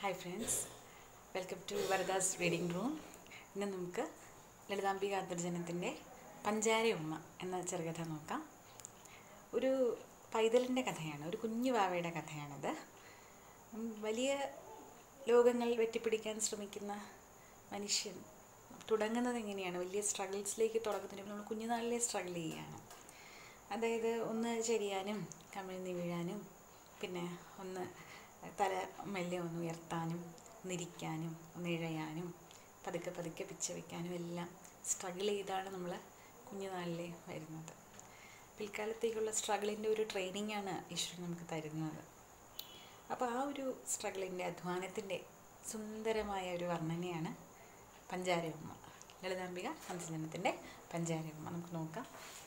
hi friends welcome to Varadas reading room ഇന്ന് നമുക്ക് ലളിതാംബിക അന്തർജനത്തിൻ്റെ പഞ്ചാര ഉമ്മ എന്ന ചെറുകഥ നോക്കാം ഒരു പൈതലിൻ്റെ കഥയാണ് ഒരു കുഞ്ഞു വാവയുടെ കഥയാണിത് ഉം, വലിയ ലോകങ്ങൾ വെട്ടിപ്പിടിക്കാൻ ശ്രമിക്കുന്ന മനുഷ്യൻ തുടങ്ങുന്നത് എങ്ങനെയാണ് വലിയ സ്ട്രഗിൾസിലേക്ക് തുടങ്ങുന്നതിന് മുമ്പ് നമ്മൾ കുഞ്ഞുനാളിലെ സ്ട്രഗിൾ ചെയ്യുകയാണ് അതായത് ഒന്ന് ചരിയാനും കമിഴ്ന്ന് വീഴാനും പിന്നെ ഒന്ന് തല മെല്ലെ ഒന്ന് ഉയർത്താനും ഒന്നിരിക്കാനും ഒന്ന് ഇഴയാനും പതുക്കെ പതുക്കെ പിച്ച വയ്ക്കാനും എല്ലാം സ്ട്രഗിൾ ചെയ്താണ് നമ്മൾ കുഞ്ഞുനാളിലെ വരുന്നത് പിൽക്കാലത്തേക്കുള്ള സ്ട്രഗിളിൻ്റെ ഒരു ട്രെയിനിങ്ങാണ് ഈശ്വരൻ നമുക്ക് തരുന്നത് അപ്പോൾ ആ ഒരു സ്ട്രഗിളിൻ്റെ അധ്വാനത്തിൻ്റെ സുന്ദരമായ ഒരു വർണ്ണനയാണ് പഞ്ചാരയമ്മ ലളിതാംബിക സംസജനത്തിൻ്റെ പഞ്ചാരയമ്മ നമുക്ക് നോക്കാം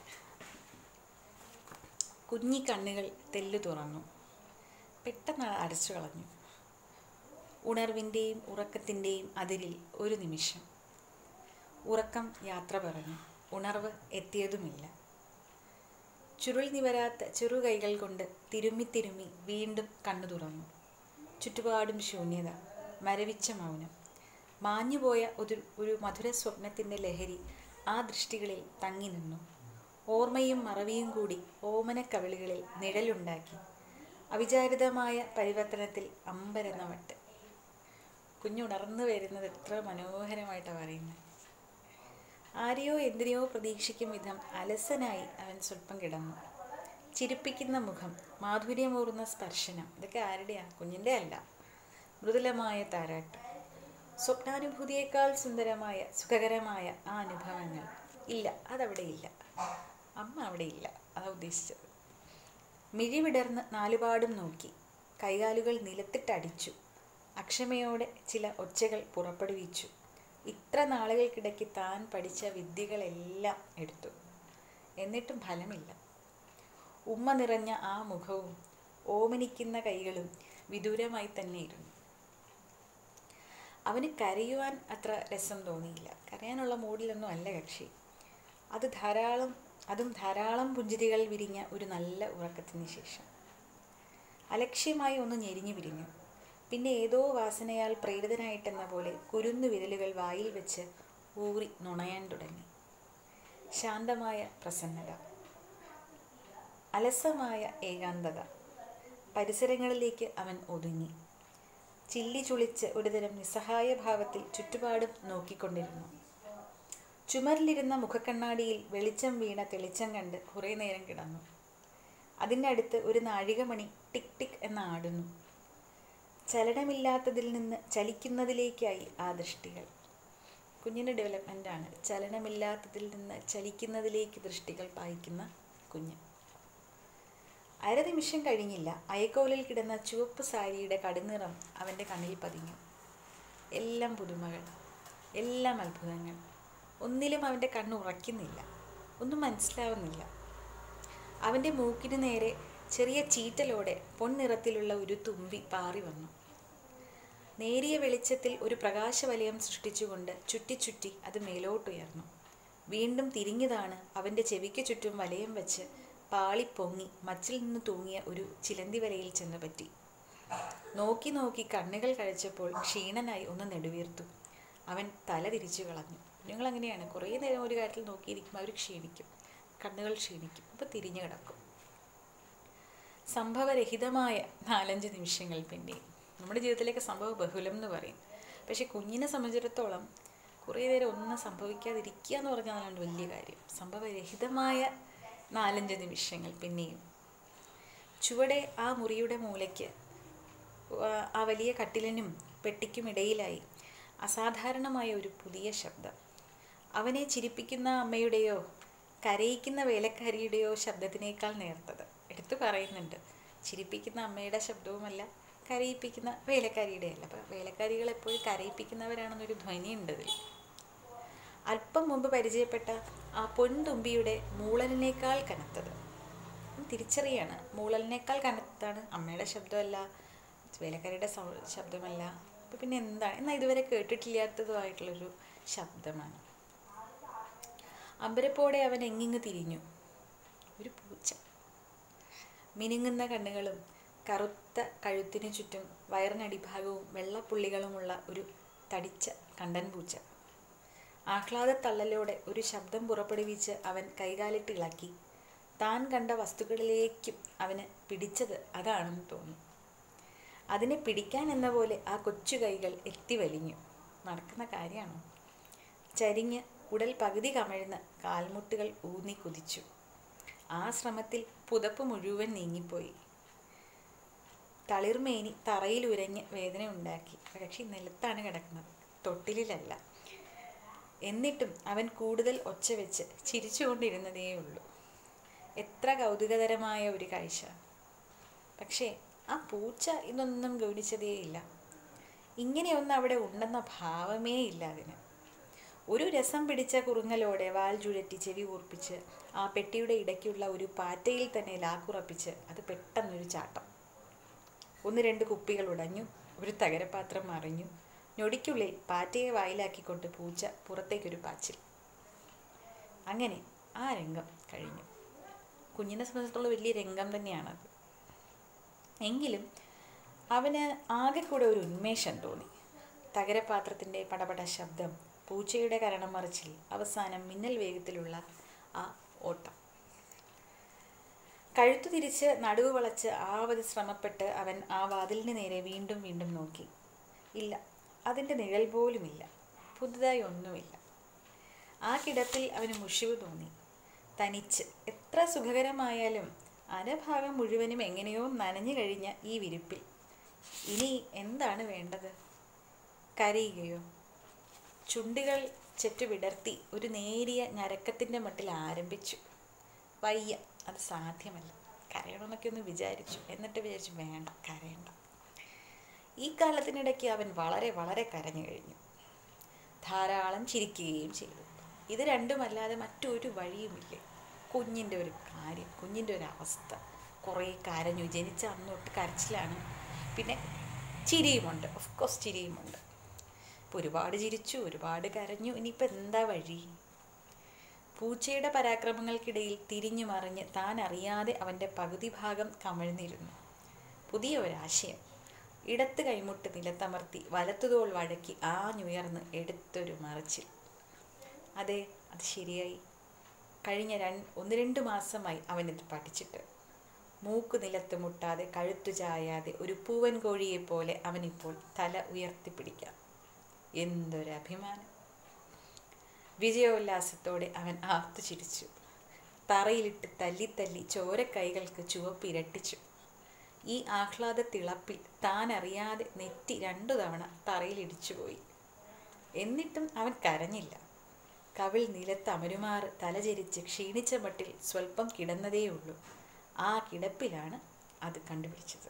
കുഞ്ഞി കണ്ണുകൾ തെല്ലു തുറന്നു പെട്ടെന്ന് അടച്ചു കളഞ്ഞു ഉണർവിൻ്റെയും ഉറക്കത്തിൻ്റെയും അതിരിൽ ഒരു നിമിഷം ഉറക്കം യാത്ര പറഞ്ഞു ഉണർവ് എത്തിയതുമില്ല ചുരുൾ നിവരാത്ത ചെറുകൈകൾ കൊണ്ട് തിരുമ്മി തിരുമ്മി വീണ്ടും കണ്ണു തുറന്നു ചുറ്റുപാടും ശൂന്യത മരവിച്ച മൗനം മാഞ്ഞുപോയ ഒരു ഒരു മധുര സ്വപ്നത്തിൻ്റെ ലഹരി ആ ദൃഷ്ടികളിൽ തങ്ങി നിന്നു ഓർമ്മയും മറവിയും കൂടി ഓമനക്കവിളുകളിൽ നിഴലുണ്ടാക്കി അവിചാരിതമായ പരിവർത്തനത്തിൽ അമ്പരന്ന വട്ട് കുഞ്ഞുണർന്നു വരുന്നത് എത്ര മനോഹരമായിട്ടാണ് പറയുന്നത് ആരെയോ എന്തിനെയോ പ്രതീക്ഷിക്കും വിധം അലസനായി അവൻ സ്വല്പം കിടന്നു ചിരിപ്പിക്കുന്ന മുഖം മാധുര്യമൂറുന്ന സ്പർശനം ഇതൊക്കെ ആരുടെയാ കുഞ്ഞിൻ്റെ അല്ല മൃദുലമായ താരാട്ട് സ്വപ്നാനുഭൂതിയേക്കാൾ സുന്ദരമായ സുഖകരമായ ആ അനുഭവങ്ങൾ ഇല്ല അതവിടെ ഇല്ല അമ്മ അവിടെ ഇല്ല അതാ ഉദ്ദേശിച്ചത് മിഴിവിടർന്ന് നാലുപാടും നോക്കി കൈകാലുകൾ നിലത്തിട്ടടിച്ചു അക്ഷമയോടെ ചില ഒച്ചകൾ പുറപ്പെടുവിച്ചു ഇത്ര നാളുകൾക്കിടയ്ക്ക് താൻ പഠിച്ച വിദ്യകളെല്ലാം എടുത്തു എന്നിട്ടും ഫലമില്ല ഉമ്മ നിറഞ്ഞ ആ മുഖവും ഓമനിക്കുന്ന കൈകളും വിദൂരമായി തന്നെ ഇരുന്നു അവന് കരയുവാൻ അത്ര രസം തോന്നിയില്ല കരയാനുള്ള മൂഡിലൊന്നും അല്ല കക്ഷി അത് ധാരാളം അതും ധാരാളം പുഞ്ചിരികൾ വിരിഞ്ഞ ഒരു നല്ല ഉറക്കത്തിന് ശേഷം അലക്ഷ്യമായി ഒന്ന് ഞെരിഞ്ഞു പിരിഞ്ഞു പിന്നെ ഏതോ വാസനയാൽ പ്രേരിതനായിട്ടെന്ന പോലെ കുരുന്നു വിരലുകൾ വായിൽ വെച്ച് ഊറി നുണയാൻ തുടങ്ങി ശാന്തമായ പ്രസന്നത അലസമായ ഏകാന്തത പരിസരങ്ങളിലേക്ക് അവൻ ഒതുങ്ങി ചില്ലി ചുളിച്ച് ഒരുതരം നിസ്സഹായ ഭാവത്തിൽ ചുറ്റുപാടും നോക്കിക്കൊണ്ടിരുന്നു ചുമരിലിരുന്ന മുഖക്കണ്ണാടിയിൽ വെളിച്ചം വീണ തെളിച്ചം കണ്ട് കുറേ നേരം കിടന്നു അതിൻ്റെ അടുത്ത് ഒരു നാഴികമണി ടിക് ടിക് എന്ന് ആടുന്നു ചലനമില്ലാത്തതിൽ നിന്ന് ചലിക്കുന്നതിലേക്കായി ആ ദൃഷ്ടികൾ കുഞ്ഞിൻ്റെ ഡെവലപ്മെൻ്റാണ് ചലനമില്ലാത്തതിൽ നിന്ന് ചലിക്കുന്നതിലേക്ക് ദൃഷ്ടികൾ പായിക്കുന്ന കുഞ്ഞ് അരനിമിഷം കഴിഞ്ഞില്ല അയക്കോലിൽ കിടന്ന ചുവപ്പ് സാരിയുടെ കടുനിറം അവൻ്റെ കണ്ണിൽ പതിഞ്ഞു എല്ലാം പുതുമകൾ എല്ലാം അത്ഭുതങ്ങൾ ഒന്നിലും അവൻ്റെ കണ്ണ് ഉറയ്ക്കുന്നില്ല ഒന്നും മനസ്സിലാവുന്നില്ല അവൻ്റെ മൂക്കിന് നേരെ ചെറിയ ചീറ്റലോടെ പൊൻനിറത്തിലുള്ള ഒരു തുമ്പി പാറി വന്നു നേരിയ വെളിച്ചത്തിൽ ഒരു പ്രകാശവലയം സൃഷ്ടിച്ചുകൊണ്ട് ചുറ്റി അത് മേലോട്ടുയർന്നു വീണ്ടും തിരിഞ്ഞതാണ് അവൻ്റെ ചെവിക്ക് ചുറ്റും വലയം വെച്ച് പാളിപ്പൊങ്ങി മച്ചിൽ നിന്ന് തൂങ്ങിയ ഒരു ചിലന്തി വരയിൽ ചെന്ന് പറ്റി നോക്കി നോക്കി കണ്ണുകൾ കഴിച്ചപ്പോൾ ക്ഷീണനായി ഒന്ന് നെടുവീർത്തു അവൻ തല തിരിച്ചു കളഞ്ഞു കുഞ്ഞുങ്ങൾ അങ്ങനെയാണ് കുറേ നേരം ഒരു കാര്യത്തിൽ നോക്കിയിരിക്കുമ്പോൾ അവർ ക്ഷീണിക്കും കണ്ണുകൾ ക്ഷീണിക്കും അപ്പോൾ തിരിഞ്ഞു കിടക്കും സംഭവരഹിതമായ നാലഞ്ച് നിമിഷങ്ങൾ പിന്നെ നമ്മുടെ ജീവിതത്തിലേക്ക് സംഭവ ബഹുലം എന്ന് പറയും പക്ഷെ കുഞ്ഞിനെ സംബന്ധിച്ചിടത്തോളം കുറേ നേരം ഒന്നും സംഭവിക്കാതിരിക്കുക എന്ന് പറഞ്ഞാലാണ് വലിയ കാര്യം സംഭവരഹിതമായ നാലഞ്ച് നിമിഷങ്ങൾ പിന്നെയും ചുവടെ ആ മുറിയുടെ മൂലയ്ക്ക് ആ- ആ വലിയ കട്ടിലിനും പെട്ടിക്കും ഇടയിലായി അസാധാരണമായ ഒരു പുതിയ ശബ്ദം അവനെ ചിരിപ്പിക്കുന്ന അമ്മയുടെയോ കരയിക്കുന്ന വേലക്കാരിയുടെയോ ശബ്ദത്തിനേക്കാൾ നേർത്തത് എടുത്തു പറയുന്നുണ്ട് ചിരിപ്പിക്കുന്ന അമ്മയുടെ ശബ്ദവുമല്ല കരയിപ്പിക്കുന്ന വേലക്കാരിയുടെ അല്ല അപ്പോൾ വേലക്കാരികൾ എപ്പോഴും കരയിപ്പിക്കുന്നവരാണെന്നൊരു ധ്വനിയുണ്ട് ഇതിൽ അല്പം മുമ്പ് പരിചയപ്പെട്ട ആ പൊൻതുമ്പിയുടെ മൂളലിനേക്കാൾ കനത്തത് തിരിച്ചറിയാണ് മൂളലിനേക്കാൾ കനത്താണ് അമ്മയുടെ ശബ്ദമല്ല വേലക്കാരിയുടെ സൗ- ശബ്ദമല്ല അപ്പോൾ പിന്നെ എന്താണ് എന്നാൽ ഇതുവരെ കേട്ടിട്ടില്ലാത്തതുമായിട്ടുള്ളൊരു ശബ്ദമാണ് അമ്പരപ്പോടെ അവൻ എങ്ങിങ്ങ് തിരിഞ്ഞു ഒരു പൂച്ച മിനുങ്ങുന്ന കണ്ണുകളും കറുത്ത കഴുത്തിനു ചുറ്റും വയറിനടിഭാഗവും വെള്ളപ്പുള്ളികളുമുള്ള ഒരു തടിച്ച കണ്ടൻ പൂച്ച ആഹ്ലാദത്തള്ളലോടെ ഒരു ശബ്ദം പുറപ്പെടുവിച്ച് അവൻ കൈകാലിട്ട് ഇളക്കി താൻ കണ്ട വസ്തുക്കളിലേക്കും അവന് പിടിച്ചത് അതാണെന്ന് തോന്നി അതിനെ പിടിക്കാൻ എന്ന പോലെ ആ കൊച്ചു കൈകൾ എത്തി വലിഞ്ഞു നടക്കുന്ന കാര്യമാണോ ചരിഞ്ഞ് ഉടൽ പകുതി കമഴ്ന്ന് കാൽമുട്ടുകൾ ഊന്നി കുതിച്ചു ആ ശ്രമത്തിൽ പുതപ്പ് മുഴുവൻ നീങ്ങിപ്പോയി തളിർമേനി തറയിൽ ഉരഞ്ഞ് വേദന ഉണ്ടാക്കി പക്ഷി നിലത്താണ് കിടക്കുന്നത് തൊട്ടിലിലല്ല എന്നിട്ടും അവൻ കൂടുതൽ ഒച്ച വെച്ച് ചിരിച്ചുകൊണ്ടിരുന്നതേയുള്ളൂ എത്ര കൗതുകതരമായ ഒരു കാഴ്ച പക്ഷേ ആ പൂച്ച ഇതൊന്നും ഗൗനിച്ചതേയില്ല ഇങ്ങനെയൊന്നും അവിടെ ഉണ്ടെന്ന ഭാവമേ ഇല്ല അതിന് ഒരു രസം പിടിച്ച കുറുങ്ങലോടെ വാൽ ചുഴറ്റി ചെവി കൂർപ്പിച്ച് ആ പെട്ടിയുടെ ഇടയ്ക്കുള്ള ഒരു പാറ്റയിൽ തന്നെ ലാക്കുറപ്പിച്ച് അത് പെട്ടെന്നൊരു ചാട്ടം ഒന്ന് രണ്ട് കുപ്പികൾ ഉടഞ്ഞു ഒരു തകരപാത്രം മറിഞ്ഞു ഞൊടിക്കുള്ളിൽ പാറ്റയെ വായിലാക്കിക്കൊണ്ട് പൂച്ച പുറത്തേക്കൊരു പാച്ചിൽ അങ്ങനെ ആ രംഗം കഴിഞ്ഞു കുഞ്ഞിനെ സംബന്ധിച്ചിടത്തോളം വലിയ രംഗം തന്നെയാണത് എങ്കിലും അവന് ആകെ കൂടെ ഒരു ഉന്മേഷം തോന്നി തകരപാത്രത്തിൻ്റെ പടപട ശബ്ദം പൂച്ചയുടെ കരണം മറിച്ചിൽ അവസാനം മിന്നൽ വേഗത്തിലുള്ള ആ ഓട്ടം കഴുത്തു തിരിച്ച് നടുവ് വളച്ച് ആവത് ശ്രമപ്പെട്ട് അവൻ ആ വാതിലിന് നേരെ വീണ്ടും വീണ്ടും നോക്കി ഇല്ല അതിൻ്റെ നിഴൽ പോലുമില്ല പുതുതായി ഒന്നുമില്ല ആ കിടപ്പിൽ അവന് മുഷിവ് തോന്നി തനിച്ച് എത്ര സുഖകരമായാലും അരഭാഗം മുഴുവനും എങ്ങനെയോ നനഞ്ഞു കഴിഞ്ഞ ഈ വിരിപ്പിൽ ഇനി എന്താണ് വേണ്ടത് കരയുകയോ ചുണ്ടുകൾ ചെറ്റു വിടർത്തി ഒരു നേരിയ ഞരക്കത്തിൻ്റെ മട്ടിൽ ആരംഭിച്ചു വയ്യ അത് സാധ്യമല്ല കരയണമെന്നൊക്കെ ഒന്ന് വിചാരിച്ചു എന്നിട്ട് വിചാരിച്ചു വേണ്ട കരയണ്ട ഈ കാലത്തിനിടയ്ക്ക് അവൻ വളരെ വളരെ കരഞ്ഞു കഴിഞ്ഞു ധാരാളം ചിരിക്കുകയും ചെയ്തു ഇത് രണ്ടുമല്ലാതെ മറ്റൊരു വഴിയുമില്ലേ കുഞ്ഞിൻ്റെ ഒരു കാര്യം കുഞ്ഞിൻ്റെ ഒരു അവസ്ഥ കുറേ കരഞ്ഞു ജനിച്ച അന്നൊട്ട് കരച്ചിലാണ് പിന്നെ ചിരിയുമുണ്ട് ഓഫ് കോഴ്സ് ചിരിയുമുണ്ട് ഇപ്പോൾ ഒരുപാട് ചിരിച്ചു ഒരുപാട് കരഞ്ഞു ഇനിയിപ്പോൾ എന്താ വഴി പൂച്ചയുടെ പരാക്രമങ്ങൾക്കിടയിൽ തിരിഞ്ഞു മറിഞ്ഞ് താൻ അറിയാതെ അവൻ്റെ പകുതി ഭാഗം കമഴ്ന്നിരുന്നു പുതിയ ഒരാശയം ഇടത്ത് കൈമുട്ട് നിലത്തമർത്തി വലത്തുതോൾ വഴക്കി ആഞ്ഞുയർന്ന് എടുത്തൊരു മറിച്ചിൽ അതെ അത് ശരിയായി കഴിഞ്ഞ രണ്ട് ഒന്ന് രണ്ട് മാസമായി അവനിത് പഠിച്ചിട്ട് മൂക്ക് നിലത്ത് മുട്ടാതെ കഴുത്തു ചായാതെ ഒരു പൂവൻ കോഴിയെ പോലെ അവനിപ്പോൾ തല ഉയർത്തിപ്പിടിക്കാം എന്തൊരഭിമാനം വിജയോല്ലാസത്തോടെ അവൻ ആർത്തു ചിരിച്ചു തറയിലിട്ട് തല്ലി തല്ലി ചോരക്കൈകൾക്ക് ചുവപ്പ് ഇരട്ടിച്ചു ഈ ആഹ്ലാദ തിളപ്പിൽ താൻ അറിയാതെ നെറ്റി രണ്ടു തവണ തറയിലിടിച്ചുപോയി എന്നിട്ടും അവൻ കരഞ്ഞില്ല കവിൾ നിലത്ത് അമരുമാറ് തലചരിച്ച് ക്ഷീണിച്ച മട്ടിൽ സ്വല്പം കിടന്നതേയുള്ളൂ ആ കിടപ്പിലാണ് അത് കണ്ടുപിടിച്ചത്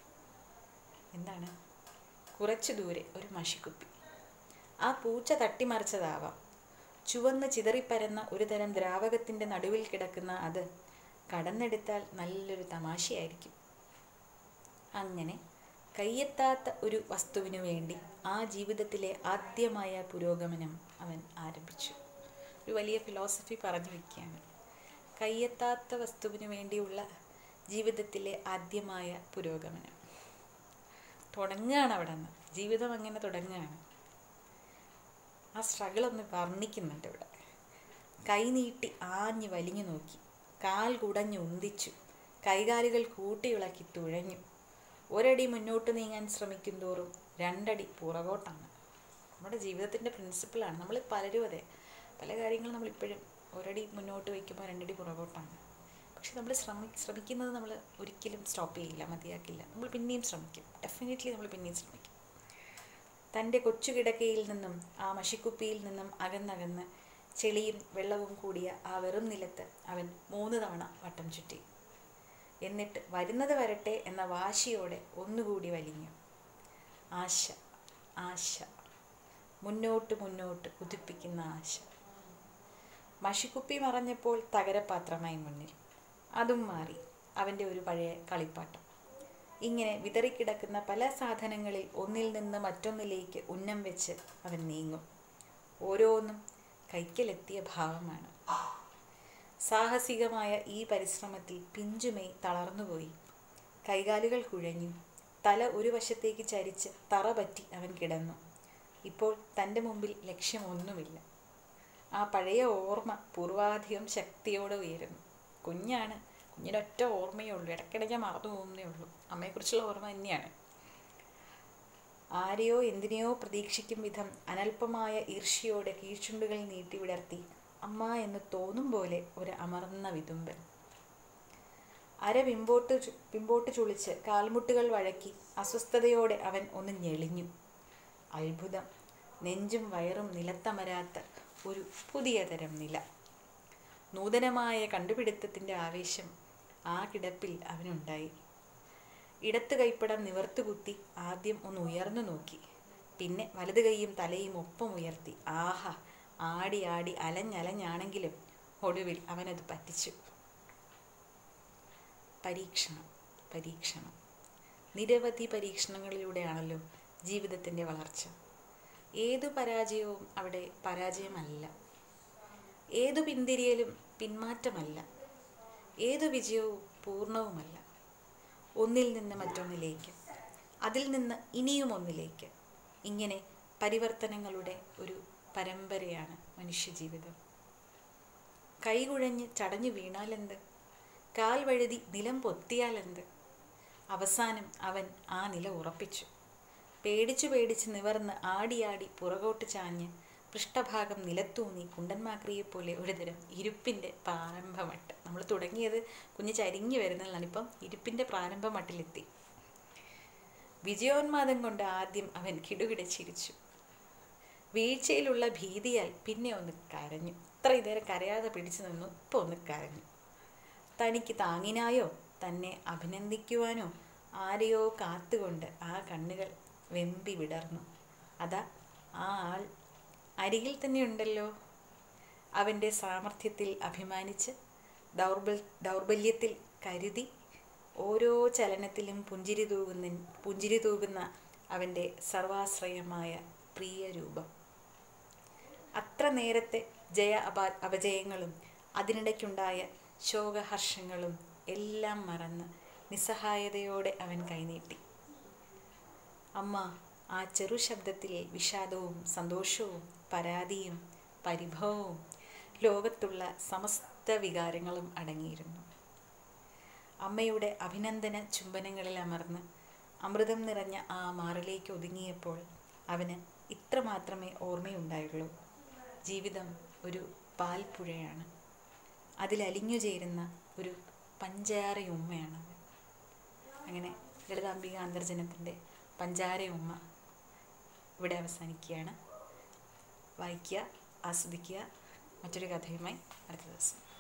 എന്താണ് കുറച്ചു ദൂരെ ഒരു മഷിക്കുപ്പി ആ പൂച്ച തട്ടിമറിച്ചതാവാം ചുവന്ന് ചിതറിപ്പരന്ന ഒരു തരം ദ്രാവകത്തിൻ്റെ നടുവിൽ കിടക്കുന്ന അത് കടന്നെടുത്താൽ നല്ലൊരു തമാശയായിരിക്കും അങ്ങനെ കയ്യെത്താത്ത ഒരു വസ്തുവിനു വേണ്ടി ആ ജീവിതത്തിലെ ആദ്യമായ പുരോഗമനം അവൻ ആരംഭിച്ചു ഒരു വലിയ ഫിലോസഫി പറഞ്ഞു വയ്ക്കുകയാണ് കയ്യെത്താത്ത വസ്തുവിനു വേണ്ടിയുള്ള ജീവിതത്തിലെ ആദ്യമായ പുരോഗമനം തുടങ്ങുകയാണ് അവിടെ നിന്ന് ജീവിതം അങ്ങനെ തുടങ്ങുകയാണ് ആ സ്ട്രഗിൾ ഒന്ന് വർണ്ണിക്കുന്നുണ്ട് ഇവിടെ കൈ നീട്ടി ആഞ്ഞ് വലിഞ്ഞു നോക്കി കാൽ കുടഞ്ഞ് ഉന്തിച്ചു കൈകാലുകൾ കൂട്ടിയിളക്കി തുഴഞ്ഞു ഒരടി മുന്നോട്ട് നീങ്ങാൻ ശ്രമിക്കും തോറും രണ്ടടി പുറകോട്ടാണ് നമ്മുടെ ജീവിതത്തിൻ്റെ പ്രിൻസിപ്പിളാണ് നമ്മൾ പലരും അതെ പല കാര്യങ്ങളും നമ്മളിപ്പോഴും ഒരടി മുന്നോട്ട് വയ്ക്കുമ്പോൾ രണ്ടടി പുറകോട്ടാണ് പക്ഷെ നമ്മൾ ശ്രമി ശ്രമിക്കുന്നത് നമ്മൾ ഒരിക്കലും സ്റ്റോപ്പ് ചെയ്യില്ല മതിയാക്കില്ല നമ്മൾ പിന്നെയും ശ്രമിക്കും ഡെഫിനറ്റ്ലി നമ്മൾ പിന്നെയും ശ്രമിക്കും തൻ്റെ കൊച്ചു കിടക്കയിൽ നിന്നും ആ മഷിക്കുപ്പിയിൽ നിന്നും അകന്നകന്ന് ചെളിയും വെള്ളവും കൂടിയ ആ വെറും നിലത്ത് അവൻ മൂന്ന് തവണ വട്ടം ചുറ്റി എന്നിട്ട് വരുന്നത് വരട്ടെ എന്ന വാശിയോടെ ഒന്നുകൂടി വലിഞ്ഞു ആശ ആശ മുന്നോട്ട് മുന്നോട്ട് കുതിപ്പിക്കുന്ന ആശ മഷിക്കുപ്പി മറഞ്ഞപ്പോൾ തകരപാത്രമായി മുന്നിൽ അതും മാറി അവൻ്റെ ഒരു പഴയ കളിപ്പാട്ടം ഇങ്ങനെ വിതറിക്കിടക്കുന്ന പല സാധനങ്ങളിൽ ഒന്നിൽ നിന്ന് മറ്റൊന്നിലേക്ക് ഉന്നം വെച്ച് അവൻ നീങ്ങും ഓരോന്നും കൈക്കലെത്തിയ ഭാവമാണ് സാഹസികമായ ഈ പരിശ്രമത്തിൽ പിഞ്ചുമേ തളർന്നുപോയി കൈകാലുകൾ കുഴഞ്ഞു തല ഒരു വശത്തേക്ക് ചരിച്ച് തറ പറ്റി അവൻ കിടന്നു ഇപ്പോൾ തൻ്റെ മുമ്പിൽ ലക്ഷ്യമൊന്നുമില്ല ആ പഴയ ഓർമ്മ പൂർവാധികം ശക്തിയോടെ ഉയരുന്നു കുഞ്ഞാണ് കുഞ്ഞിൻ്റെ ഒറ്റ ഓർമ്മയേ ഉള്ളൂ ഇടയ്ക്കിടയ്ക്ക് മറന്നു പോകുന്നേ ഉള്ളൂ അമ്മയെക്കുറിച്ചുള്ള ഓർമ്മ തന്നെയാണ് ആരെയോ എന്തിനെയോ പ്രതീക്ഷിക്കും വിധം അനൽപമായ ഈർഷ്യയോടെ കീഴ്ചുണ്ടുകൾ നീട്ടി വിടർത്തി അമ്മ എന്ന് തോന്നും പോലെ ഒരു അമർന്ന വിതുമ്പൽ അര പിമ്പോട്ട് ചു- പിമ്പോട്ട് ചുളിച്ച് കാൽമുട്ടുകൾ വഴക്കി അസ്വസ്ഥതയോടെ അവൻ ഒന്ന് ഞെളിഞ്ഞു അത്ഭുതം നെഞ്ചും വയറും നിലത്തമരാത്ത ഒരു പുതിയ തരം നില നൂതനമായ കണ്ടുപിടുത്തത്തിൻ്റെ ആവേശം ആ കിടപ്പിൽ അവനുണ്ടായി ഇടത്ത് കൈപ്പടം നിവർത്തുകുത്തി ആദ്യം ഒന്ന് ഉയർന്നു നോക്കി പിന്നെ വലത് കൈയും തലയും ഒപ്പം ഉയർത്തി ആഹാ ആടി ആടി അലഞ്ഞലഞ്ഞാണെങ്കിലും ഒടുവിൽ അവനത് പറ്റിച്ചു പരീക്ഷണം പരീക്ഷണം നിരവധി പരീക്ഷണങ്ങളിലൂടെയാണല്ലോ ജീവിതത്തിൻ്റെ വളർച്ച ഏതു പരാജയവും അവിടെ പരാജയമല്ല ഏതു പിന്തിരിയലും പിന്മാറ്റമല്ല ഏതു വിജയവും പൂർണ്ണവുമല്ല ഒന്നിൽ നിന്ന് മറ്റൊന്നിലേക്ക് അതിൽ നിന്ന് ഇനിയും ഒന്നിലേക്ക് ഇങ്ങനെ പരിവർത്തനങ്ങളുടെ ഒരു പരമ്പരയാണ് മനുഷ്യജീവിതം കൈകുഴഞ്ഞ് ചടഞ്ഞു വീണാലെന്ത് കാൽ വഴുതി നിലം പൊത്തിയാലെന്ത് അവസാനം അവൻ ആ നില ഉറപ്പിച്ചു പേടിച്ചു പേടിച്ച് നിവർന്ന് ആടിയാടി പുറകോട്ട് ചാഞ്ഞ് പൃഷ്ഠഭാഗം നിലത്തൂന്നി കുണ്ടന്മാക്രിയെ പോലെ ഒരുതരം ഇരുപ്പിൻ്റെ പ്രാരംഭമട്ട് നമ്മൾ തുടങ്ങിയത് കുഞ്ഞ് ചരിഞ്ഞു വരുന്നതാണ് ഇപ്പം ഇരുപ്പിൻ്റെ പ്രാരംഭമട്ടിലെത്തി വിജയോന്മാദം കൊണ്ട് ആദ്യം അവൻ കിടുകിട ചിരിച്ചു വീഴ്ചയിലുള്ള ഭീതിയാൽ പിന്നെ ഒന്ന് കരഞ്ഞു ഇത്ര ഇതേരം കരയാതെ പിടിച്ചു നിന്നു ഇപ്പോൾ ഒന്ന് കരഞ്ഞു തനിക്ക് താങ്ങിനായോ തന്നെ അഭിനന്ദിക്കുവാനോ ആരെയോ കാത്തുകൊണ്ട് ആ കണ്ണുകൾ വെമ്പി വിടർന്നു അതാ ആ ആൾ അരികിൽ തന്നെ ഉണ്ടല്ലോ അവൻ്റെ സാമർഥ്യത്തിൽ അഭിമാനിച്ച് ദൗർബൽ ദൗർബല്യത്തിൽ കരുതി ഓരോ ചലനത്തിലും പുഞ്ചിരി തൂകുന്ന പുഞ്ചിരി തൂകുന്ന അവൻ്റെ സർവാശ്രയമായ പ്രിയ രൂപം അത്ര നേരത്തെ ജയ അപ അപജയങ്ങളും അതിനിടയ്ക്കുണ്ടായ ശോകഹർഷങ്ങളും എല്ലാം മറന്ന് നിസ്സഹായതയോടെ അവൻ കൈനീട്ടി അമ്മ ആ ചെറു ശബ്ദത്തിലെ വിഷാദവും സന്തോഷവും പരാതിയും പരിഭവവും ലോകത്തുള്ള സമസ്ത വികാരങ്ങളും അടങ്ങിയിരുന്നു അമ്മയുടെ അഭിനന്ദന ചുംബനങ്ങളിൽ അമർന്ന് അമൃതം നിറഞ്ഞ ആ മാറിലേക്ക് ഒതുങ്ങിയപ്പോൾ അവന് ഇത്ര മാത്രമേ ഓർമ്മയുണ്ടായുള്ളൂ ജീവിതം ഒരു പാൽപ്പുഴയാണ് അതിലലിഞ്ഞു ചേരുന്ന ഒരു പഞ്ചാരയുമ്മയാണ് അങ്ങനെ ലളിതാംബിക അന്തർജനത്തിൻ്റെ പഞ്ചാരയുമ്മ ഇവിടെ അവസാനിക്കുകയാണ് വായിക്കുക ആസ്വദിക്കുക മറ്റൊരു കഥയുമായി അടുത്ത ദിവസം